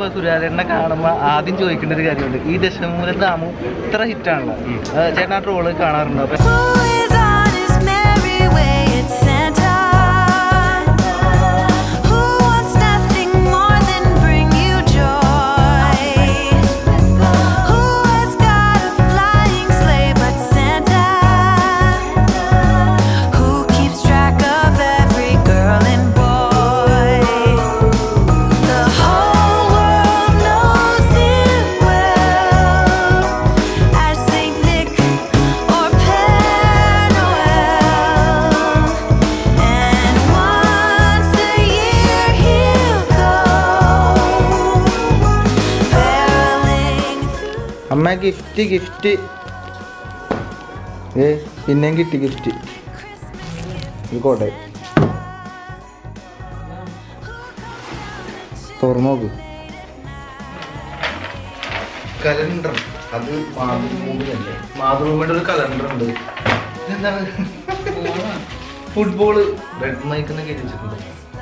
സുരാജേട്ടനെ കാണുമ്പോൾ ആദ്യം ചോദിക്കേണ്ട ഒരു കാര്യമുണ്ട് ഈ ദശമൂല ദാമു ഇത്ര ഹിറ്റാണല്ലോ ചേട്ടൻ ആ ട്രോള് കാണാറുണ്ടോ അപ്പൊ Who is on his merry way? It's Santa. Who wants nothing more than bring you joy? Who has got a flying sleigh but Santa? Who keeps track of every girl and boy? The whole world knows him well as Saint Nick or Père Noel. And once a year he'll go barreling through. അമ്മ gift gift ഏ പിന്നെയും കിട്ടി gift ഇത് കോട്ടെ തുറന്നു നോക്ക് calendar അത് മാതൃഭൂമിയല്ലേ മാതൃഭൂമിയുടെ ഒരു കലണ്ടർ ഉണ്ട് ഇതെന്താണ് ഫുട്ബോള് റെഡ് മൈക്ക് എന്നൊക്കെ എഴുതിച്ചിട്ടുണ്ട്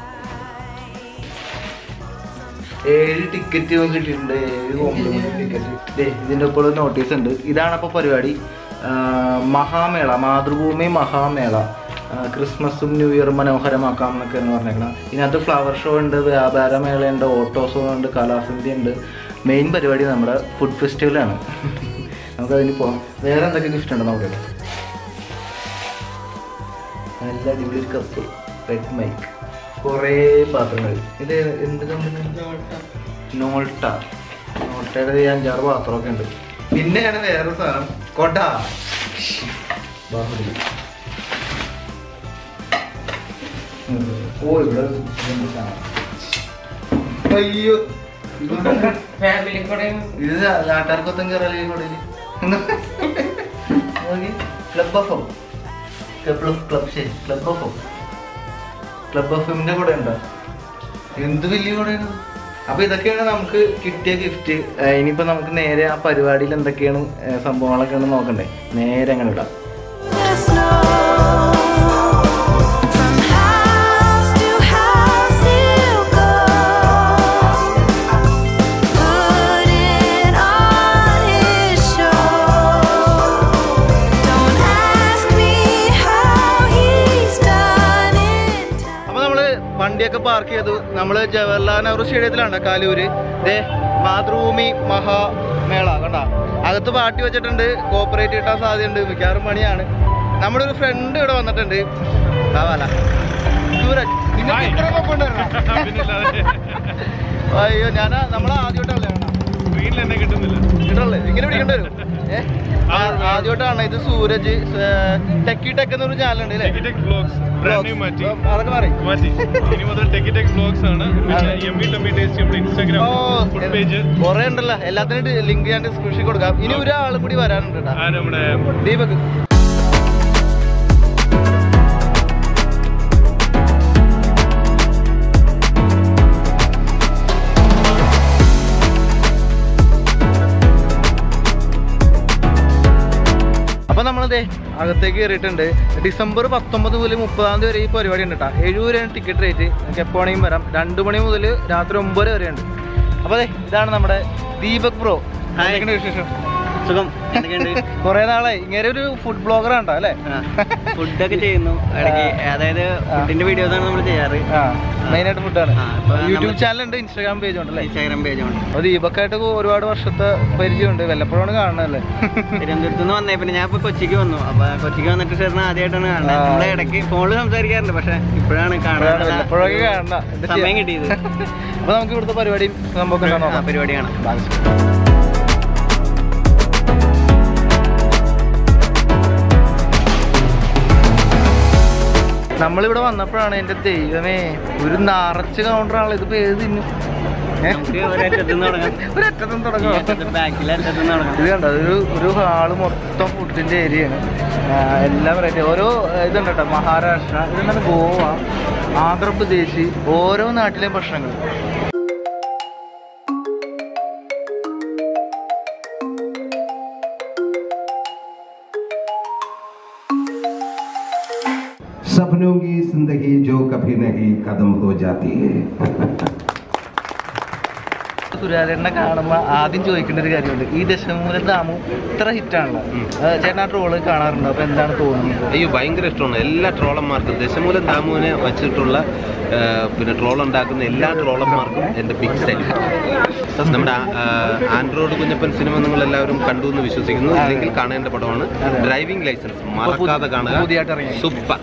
ഏഴ് ടിക്കറ്റ് കിട്ടിയിട്ടുണ്ട് ഏഴ് കോംപ്ലിമെന്റ് ടിക്കറ്റ് ഇതിന്റെ ഒപ്പം ഒരു നോട്ടീസ് ഉണ്ട് ഇതാണ് അപ്പോൾ പരിപാടി ആ, മഹാമേള മാതൃഭൂമി മഹാമേള ആ, ക്രിസ്മസും ന്യൂ ഇയറും മനോഹരമാക്കാം എന്നൊക്കെയാണ് പറഞ്ഞേക്കണം ഇതിനകത്ത് ഫ്ലവർ ഷോ ഉണ്ട് വ്യാപാരമേളയുണ്ട് ഓട്ടോസോ ഉണ്ട് കലാസന്ധ്യ ഉണ്ട് മെയിൻ പരിപാടി നമ്മുടെ ഫുഡ് ഫെസ്റ്റിവലാണ് നമുക്കതിന് പോകാം വേറെ എന്തൊക്കെ ഗിഫ്റ്റ് ഉണ്ട് നോക്കട്ടെ നല്ല അടിപൊളി ഒരു കപ്പ് റെഡ് മൈക്ക് കുറേ പാത്രങ്ങൾ ഇത് എന്ത് കമ്പനി നോൾട്ട നോൾട്ടയുടെ ഈ അഞ്ചാറ് പാത്രമൊക്കെ ഉണ്ട് പിന്നെയാണ് വേറെ സാധനം കൊട ബാഹുബലി ഉം. ഓ ഇവിടെ ഒരു ഇതുണ്ട് സാധനം. അയ്യോ ഫാമിലി കൂടെ ഇത് നാട്ടുകാർക്കൊത്തം കയറല്ലേ കൊടയില് club of club of club ശരി ക്ലബ് ഓഫ് ക്ലബ് ഓഫ് എമ്മിന്റെ കൂടെ ഉണ്ടോ എന്ത് വലിയ കൂടെയാണ് അപ്പൊ ഇതൊക്കെയാണ് നമുക്ക് കിട്ടിയ ഗിഫ്റ്റ് ഇനിയിപ്പോ നമുക്ക് നേരെ ആ പരിപാടിയിൽ എന്തൊക്കെയാണ് ഏഹ് സംഭവങ്ങളൊക്കെയാണ് നോക്കണ്ടേ നേരെ അങ്ങനെ ഇടാം the snow. From house to house he'll go, putting on his show. Don't ask me how he's done it. അപ്പൊ നമ്മള് വണ്ടിയൊക്കെ പാർക്ക് ചെയ്തു നമ്മള് ജവഹർലാൽ നെഹ്റു സ്റ്റേഡിയത്തിലാണ് കാലൂര് ദേ മാതൃഭൂമി മഹാമേള കണ്ട അകത്ത് പാട്ടി വെച്ചിട്ടുണ്ട് കോപ്പറേറ്റ് കിട്ടാൻ സാധ്യതയുണ്ട് മിക്കവാറും പണിയാണ് നമ്മുടെ ഒരു ഫ്രണ്ട് ഇവിടെ വന്നിട്ടുണ്ട് ദാ സൂരജ് നിങ്ങൾക്ക് ഇത്രയൊക്കെ കൊണ്ടുവരണം. പിന്നില്ലാതെ അയ്യോ ഞാൻ നമ്മൾ ആദ്യമായിട്ടല്ലേ കാണാം സ്ക്രീനിൽ എന്നെ കിട്ടുന്നില്ല കിട്ടണല്ലേ ഇങ്ങനെ പിടിക്കേണ്ടി വരും ഏ ആദ്യമായിട്ടാണ് ഇത് സൂരജ് ടെക്കി ടെക് എന്നൊരു ചാനൽ ഉണ്ട് അല്ലേ ടെക്കിടെക് വ്ലോഗ്സ് ബ്രാൻഡ് നെയിം മാറ്റി അപ്പം അതൊക്കെ പറയും മാറ്റി ഇനി മുതൽ ടെക്കിടെക് വ്ലോഗ്സ് ആണ് പിന്നെ എമ്മി ടമ്മി ടേസ്റ്റ് നമ്മുടെ ഇൻസ്റ്റാഗ്രാം ഫുഡ് പേജ് കൊറേ ഉണ്ടല്ലോ എല്ലാത്തിനും ലിങ്ക് ഞാൻ ഡിസ്ക്രിപ്ഷൻ കൊടുക്കാം ഇനി ഒരാൾ കൂടി വരാനുണ്ട് കേട്ടോ ആ നമ്മുടെ ദീപക് അപ്പൊ നമ്മളിതേ അകത്തേക്ക് കയറിയിട്ടുണ്ട് ഡിസംബർ പത്തൊമ്പത് മുതൽ മുപ്പതാം തീയതി വരെ ഈ പരിപാടി ഉണ്ട് കേട്ടോ എഴുപത് രൂപയാണ് ടിക്കറ്റ് റേറ്റ് നമുക്ക് എപ്പോ വേണമെങ്കിലും വരാം രണ്ട് മണി മുതൽ രാത്രി ഒമ്പത് വരെ ഉണ്ട് അപ്പൊ അതെ ഇതാണ് നമ്മുടെ ദീപക് ബ്രോ എന്തൊക്കെയുണ്ട് വിശേഷം സുഖം എന്തൊക്കെയുണ്ട് കുറെ നാളായി ഇങ്ങനെ ഒരു ഫുഡ് ബ്ലോഗർ ആണ്ടോ അല്ലേ ഫുഡൊക്കെ ചെയ്യുന്നു ഇടയ്ക്ക് അതായത് ഫുഡിന്റെ വീഡിയോസ് ആണ് നമ്മൾ ചെയ്യാറ് ആ മെയിനായിട്ട് ഫുഡാണ് ആ, ഇപ്പൊ യൂട്യൂബ് നമ്മള് ചാനൽ ഉണ്ട് ഇൻസ്റ്റാഗ്രാം പേജ് ഉണ്ടല്ലേ ഇൻസ്റ്റാഗ്രാം പേജ് ഉണ്ട് അപ്പൊ ദീപക്കായിട്ട് ഒരുപാട് വർഷത്തെ പരിചയമുണ്ട് വല്ലപ്പോഴാണ് കാണുന്നല്ലേ തിരുവനന്തപുരത്ത് നിന്ന് വന്നേ പിന്നെ ഞാൻ ഇപ്പൊ കൊച്ചിക്ക് വന്നു അപ്പൊ കൊച്ചിക്ക് വന്നിട്ട് ചേർന്ന് ആദ്യമായിട്ടാണ് കാണുന്നത് ആ. നമ്മളെ ഇടയ്ക്ക് ഫോണിൽ സംസാരിക്കാറുണ്ട് പക്ഷെ ഇപ്പോഴാണ് ഇപ്പോഴാണ് വല്ലപ്പോഴൊക്കെ കാണാൻ കാണണം എന്താ സമയം ചെയ്യാ? കിട്ടിയത് അപ്പൊ നമുക്ക് ഇവിടുത്തെ പരിപാടിയും സംഭവമൊക്കെ ആ, നോക്കാം പരിപാടിയാണ് നമ്മളിവിടെ വന്നപ്പോഴാണ് എന്റെ ദൈവമേ ഒരു നിറച്ച് കൗണ്ടറാണല്ലോ ഇതിപ്പോ ഏത് തിന്നും ഏ? നമുക്ക് ഒരറ്റത്ത് നിന്ന് തുടങ്ങാം ഒരറ്റത്തും തുടങ്ങാം ബാക്കിൽ അറ്റത്ത് നിന്ന് തുടങ്ങാം ഇത് കണ്ടോ ഒരു ഒരു ഹാള് മൊത്തം ഫുഡിന്റെ ഏരിയയാണ് എല്ലാം വെറൈറ്റി ഓരോ ആ, ഇതുണ്ട് കേട്ടോ മഹാരാഷ്ട്ര ഇതെന്താണ് ഗോവ ആന്ധ്രാപ്രദേശ് ഓരോ നാട്ടിലെയും ഭക്ഷണങ്ങൾ सपनों की जिंदगी जो कभी नहीं खत्म हो जाती है സുരാജേട്ടനെ കാണുമ്പോൾ ആദ്യം ചോദിക്കേണ്ട ഒരു കാര്യമുണ്ട് ഈ ദശമൂല ദാമു ഇത്ര ഹിറ്റാണല്ലോ ചേട്ടൻ ആ ട്രോള് കാണാറുണ്ടോ അപ്പൊ എന്താണ് തോന്നുന്നത് അയ്യോ ഭയങ്കര ഇഷ്ടമാണ് എല്ലാ ട്രോളന്മാർക്കും ദശമൂലം ദാമുവിനെ വച്ചിട്ടുള്ള ആ, പിന്നെ ട്രോൾ ഉണ്ടാക്കുന്ന എല്ലാ ട്രോളന്മാർക്കും എൻ്റെ ബിഗ് സൈൻ നമ്മുടെ ആ, ആൻഡ്രോയിഡ് കുഞ്ഞപ്പൻ സിനിമ നിങ്ങൾ എല്ലാവരും കണ്ടു എന്ന് വിശ്വസിക്കുന്നു അല്ലെങ്കിൽ കാണേണ്ട പടമാണ് ഡ്രൈവിംഗ് ലൈസൻസ് മറക്കാതെ കാണുക പുതിയതായിട്ട് ഇറങ്ങി. സൂപ്പർ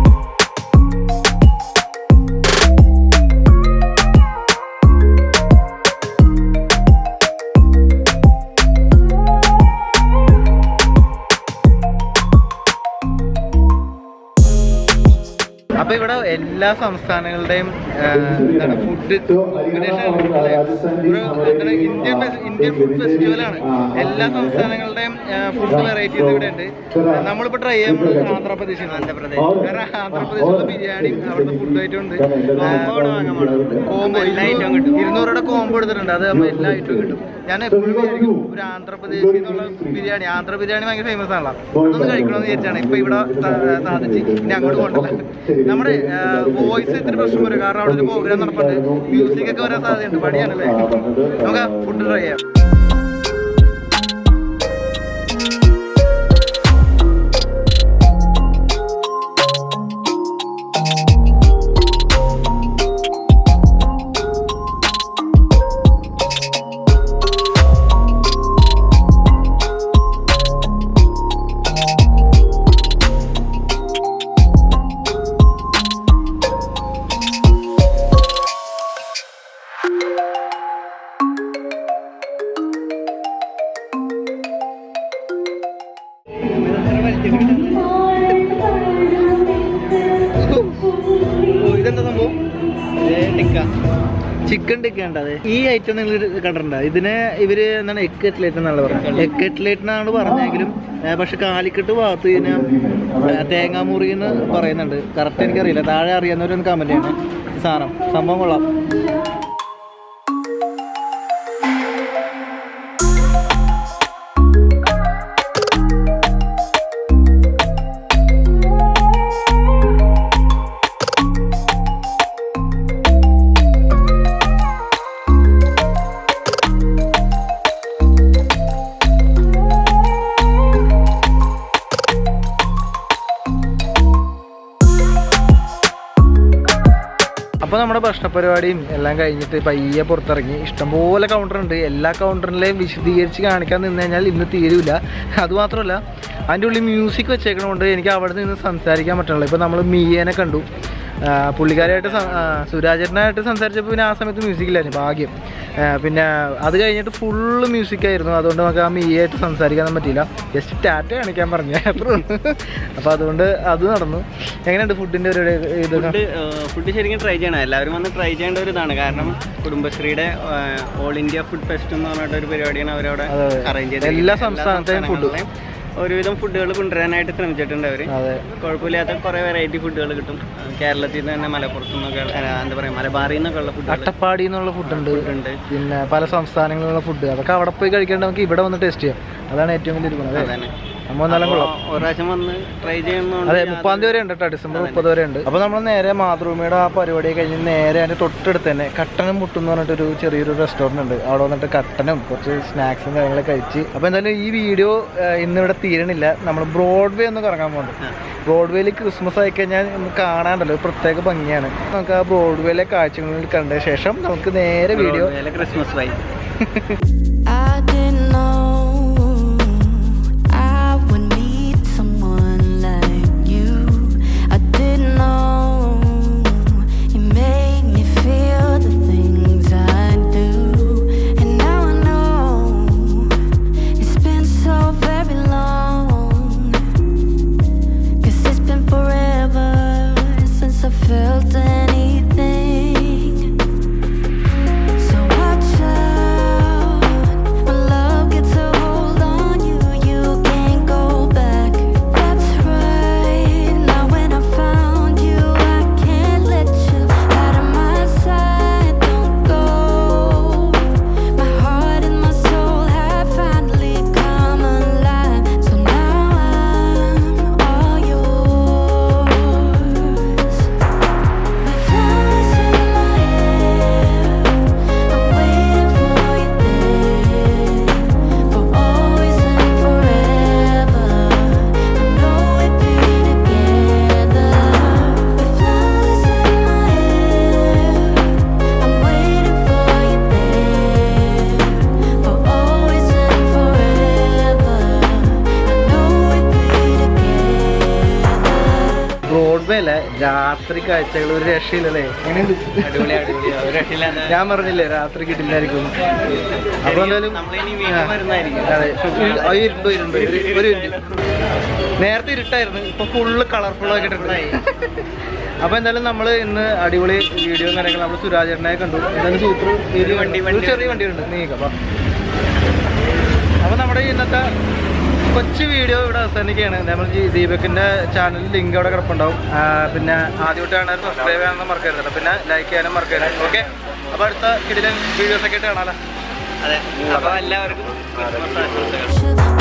അപ്പൊ ഇവിടെ എല്ലാ സംസ്ഥാനങ്ങളുടെയും ആ, എന്താണ് ഫുഡ് കോമ്പിനേഷൻ ഇന്ത്യൻ ഫെസ്- ഇന്ത്യൻ ഫുഡ് ഫെസ്റ്റിവലാണ് എല്ലാ സംസ്ഥാനങ്ങളുടെയും ഫുഡ് വെറൈറ്റീസ് ഇവിടെ ഉണ്ട് നമ്മളിപ്പോ ട്രൈ ചെയ്യുന്നത് ആന്ധ്രാപ്രദേശിൽ ആന്ധ്രാപ്രദേശ് കാരണം ആന്ധ്രാപ്രദേശിലെ ബിരിയാണി അവിടുത്തെ ഫുഡ് ഐറ്റം ഉണ്ട് കോംബോ ഇരുന്നൂറ് രൂപയുടെ കോംബോ എടുത്തിട്ടുണ്ട് അത് നമ്മൾ എല്ലാ ഐറ്റവും കിട്ടും ഞാൻ എപ്പോഴും വിചാരിക്കും ഒരു ആന്ധ്രാപ്രദേശിൽ നിന്നുള്ള ബിരിയാണി ആന്ധ്ര ബിരിയാണി ഭയങ്കര ഫേമസ് ആണല്ലോ അതൊന്ന് കഴിക്കണമെന്ന് വിചാരിച്ചാണ് ഇപ്പൊ ഇവിടെ സാ- സാധിച്ച് ഇനി അങ്ങോട്ട് പോകണ്ടല്ലോ നമ്മുടെ വോയിസ് ഇത്തിരി പ്രശ്നം വരും കാരണം അവിടെ ഒരു പ്രോഗ്രാം നടപ്പുണ്ട് മ്യൂസിക് ഒക്കെ വരാൻ സാധ്യതയുണ്ട് പണിയാണല്ലേ നമുക്ക് ഫുഡ് ട്രൈ ചെയ്യാം ഓ, ഇതെന്താ സംഭവം ചിക്കൻ ടിക്ക ഉണ്ടത് ഈ ഐറ്റം നിങ്ങൾ കണ്ടിട്ടുണ്ടോ ഇതിന് ഇവര് എന്താണ് എഗ് കട്ട്ലേറ്റ് എന്നാണ് പറഞ്ഞത് എഗ് കട്ട്ലേറ്റ് എന്നാണ് പറഞ്ഞെങ്കിലും ഏ, പക്ഷെ കാലിക്കട്ട് ഭാഗത്ത് ഇതിന് ഏ, തേങ്ങാമുറി എന്ന് പറയുന്നുണ്ട് കറക്റ്റ് എനിക്കറിയില്ല താഴെ അറിയാവുന്നവരൊന്ന് കമന്റ് ചെയ്യണം ഈ സാധനം സംഭവം കൊള്ളാം അപ്പോൾ നമ്മുടെ ഭക്ഷണ പരിപാടിയും എല്ലാം കഴിഞ്ഞിട്ട് പയ്യെ പുറത്തിറങ്ങി ഇഷ്ടംപോലെ കൗണ്ടർ ഉണ്ട് എല്ലാ കൗണ്ടറിലെയും വിശദീകരിച്ച് കാണിക്കാൻ നിന്ന് കഴിഞ്ഞാൽ ഇന്ന് തീരില്ല അതുമാത്രമല്ല അതിൻ്റെ ഉള്ളിൽ മ്യൂസിക് വെച്ചേക്കണതുകൊണ്ട് എനിക്ക് അവിടെ നിന്ന് സംസാരിക്കാൻ പറ്റണില്ല ഇപ്പോൾ നമ്മൾ മിയേനെ കണ്ടു ആ, പുള്ളിക്കാരായിട്ട് സം- ആ, സുരാജേട്ടനായിട്ട് സംസാരിച്ചപ്പോൾ പിന്നെ ആ സമയത്ത് മ്യൂസിക് ഇല്ലായിരുന്നു ഭാഗ്യം ആ, പിന്നെ അത് കഴിഞ്ഞിട്ട് ഫുള്ള് മ്യൂസിക് ആയിരുന്നു അതുകൊണ്ട് നമുക്ക് ആ മിയായിട്ട് സംസാരിക്കാനൊന്നും പറ്റിയില്ല ജസ്റ്റ് ടാറ്റ കാണിക്കാൻ പറഞ്ഞു അത്രേ ഉള്ളൂ അപ്പോൾ അതുകൊണ്ട് അത് നടന്നു എങ്ങനെയുണ്ട് ഫുഡിൻ്റെ ഒരു ഇതൊക്കെ ഫുഡ് ഫുഡ് ശരിക്കും ട്രൈ ചെയ്യണം എല്ലാവരും വന്ന് ട്രൈ ചെയ്യേണ്ട ഒരു ഇതാണ് കാരണം കുടുംബശ്രീയുടെ ഓൾ ഇന്ത്യ ഫുഡ് ഫെസ്റ്റ് എന്ന് പറഞ്ഞിട്ട് ഒരു പരിപാടിയാണ് അവരവിടെ അതെ, അതെ. അറേഞ്ച് എല്ലാ ചെയ്തത് സംസ്ഥാനത്തെയും food. ഒരുവിധം ഫുഡുകൾ കൊണ്ടുവരാനായിട്ട് ശ്രമിച്ചിട്ടുണ്ട് അവർ അതെ കുഴപ്പമില്ലാത്ത കുറേ വെറൈറ്റി ഫുഡുകൾ കിട്ടും ആ, കേരളത്തിൽ നിന്ന് തന്നെ മലപ്പുറത്തു നിന്നൊക്കെ അല്ല, എന്താ പറയുക മലബാറിൽ നിന്നൊക്കെ ഉള്ള ഫുഡുകൾ അട്ടപ്പാടി എന്നുള്ള ഫുഡുണ്ട് ഉണ്ട് പിന്നെ പല സംസ്ഥാനങ്ങളിലുള്ള ഫുഡ് അതൊക്കെ അവിടെ പോയി കഴിക്കേണ്ട നമുക്ക് ഇവിടെ വന്ന് ടേസ്റ്റ് ചെയ്യാം അതാണ് ഏറ്റവും വലിയ ഗുണം അല്ലേ? അതന്നെ നമ്മൾ നല്ല അപ്പോൾ കൊള്ളാം ഒരു പ്രാവശ്യം വന്ന് ട്രൈ ചെയ്യുന്നതുകൊണ്ട് അതെ മുപ്പാം തീയതി വരെ ഉണ്ട് കേട്ടോ ഡിസംബർ മുപ്പത് വരെ ഉണ്ട് അപ്പോൾ നമ്മൾ നേരെ മാതൃഭൂമിയുടെ ആ പരിപാടി കഴിഞ്ഞ് നേരെ അതിന്റെ തൊട്ടടുത്ത് തന്നെ കട്ടനും മുട്ടും എന്ന് പറഞ്ഞിട്ടൊരു ചെറിയൊരു റെസ്റ്റോറൻറ്റ് ഉണ്ട് അവിടെ വന്നിട്ട് കട്ടനും കുറച്ച് സ്നാക്സും കാര്യങ്ങളൊക്കെ കഴിച്ച് അപ്പോൾ എന്തായാലും ഈ വീഡിയോ ഇന്ന് ഇവിടെ തീരണില്ല നമ്മൾ ബ്രോഡ്വേ ഒന്ന് കറങ്ങാൻ പോകുന്നുണ്ട് ബ്രോഡ്വേയിൽ ക്രിസ്മസ് ആയി കഴിഞ്ഞാൽ നമുക്ക് കാണാണ്ടല്ലോ ഒരു പ്രത്യേക ഭംഗിയാണ് നമുക്ക് ആ ബ്രോഡ്വേയിലെ കാഴ്ചകളിൽ കണ്ട ശേഷം നമുക്ക് നേരെ video Christmas why I didn't know I would meet someone like you. I didn't know you made me feel the things I do. And now I know it's been so very long. Cause it's been forever since I felt anything. So watch out when love gets a hold രാത്രി കാഴ്ചകൾ ഒരു രക്ഷയില്ലല്ലേ എങ്ങനെയുണ്ട് അടിപൊളി അടിപൊളി ഒരു രക്ഷയില്ലാത്ത ഞാൻ പറഞ്ഞില്ലേ രാത്രി കിട്ടില്ലായിരിക്കും അപ്പൊ എന്തായാലും നമ്മളിനി വീണ്ടും വരുന്നതായിരിക്കും. അതെ ഇരു- ആ, ഇരുണ്ട് ഇരുണ്ട് ഒരു- ഒരു മിനിറ്റ് നേരത്തെ ഇരുട്ടായിരുന്നു ഇപ്പൊ ഫുള്ള് കളർഫുൾ ആക്കിയിട്ടുണ്ട് അപ്പൊ എന്തായാലും നമ്മൾ ഇന്ന് അടിപൊളി വീഡിയോ കാര്യങ്ങൾ നമ്മൾ സുരാജേട്ടനെ കണ്ടു എന്തായാലും സൂപ്പർ ഒരു വണ്ടി, വണ്ടി. ചെറിയ വണ്ടിയുണ്ട് നീക്കാം അപ്പൊ നമ്മുടെ ഇന്നത്തെ കൊച്ചു വീഡിയോ ഇവിടെ അവസാനിക്കുകയാണ് നമ്മൾ ഈ ദീപകിന്റെ ചാനൽ ലിങ്ക് അവിടെ കിടപ്പുണ്ടാവും ആ, പിന്നെ ആദ്യമായിട്ടാണ് സബ്സ്ക്രൈബ് ചെയ്യാനൊന്നും മറക്കരുത് കേട്ടോ. പിന്നെ ലൈക്ക് ചെയ്യാനും മറക്കരുത് ഓക്കെ അപ്പൊ അടുത്ത കിടിലൻ വീഡിയോസ് ഒക്കെ ആയിട്ട് കാണാലോ അതെ അപ്പൊ എല്ലാവർക്കും ക്രിസ്മസ് ആശംസകൾ Should